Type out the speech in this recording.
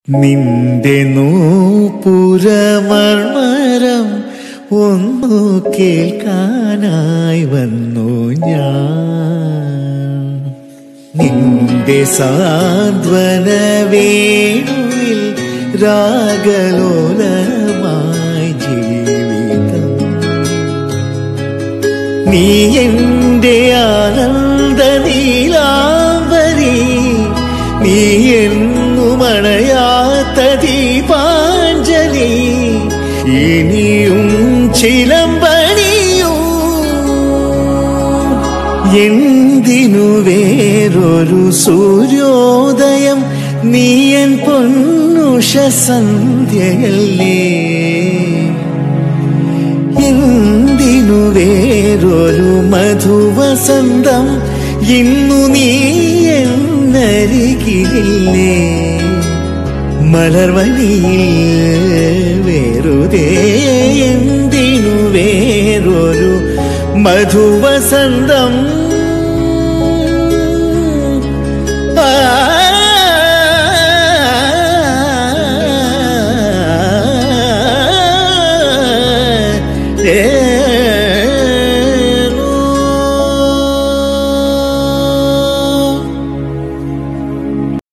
നിന്റെ നൂപുരമർമരം ഒന്നു കേൾക്കാനായി വന്നു ഞാൻ നിന്റെ സാന്ത്വന വേണുവിൽ രാഗലോലമായി ജീവിതം നീ എന്റെ ആനന്ദ നീലാംബരി നീ എന്നും അണയാത്ത ദീപാഞ്ജലി ഇനിയും ചിലമ്പണിയൂ എന്തിനു വേറൊരു സൂര്യോദയം നീയൻ പൊന്നുഷ സന്ധ്യയല്ലേ എന്തിനു വേറൊരു മധുവസന്തം ഇന്നു നീ എന്നരികിലില്ലേ മലർവനിയിൽ വേറുതേ എന്തിനു വേറൊരു മധുവസന്തം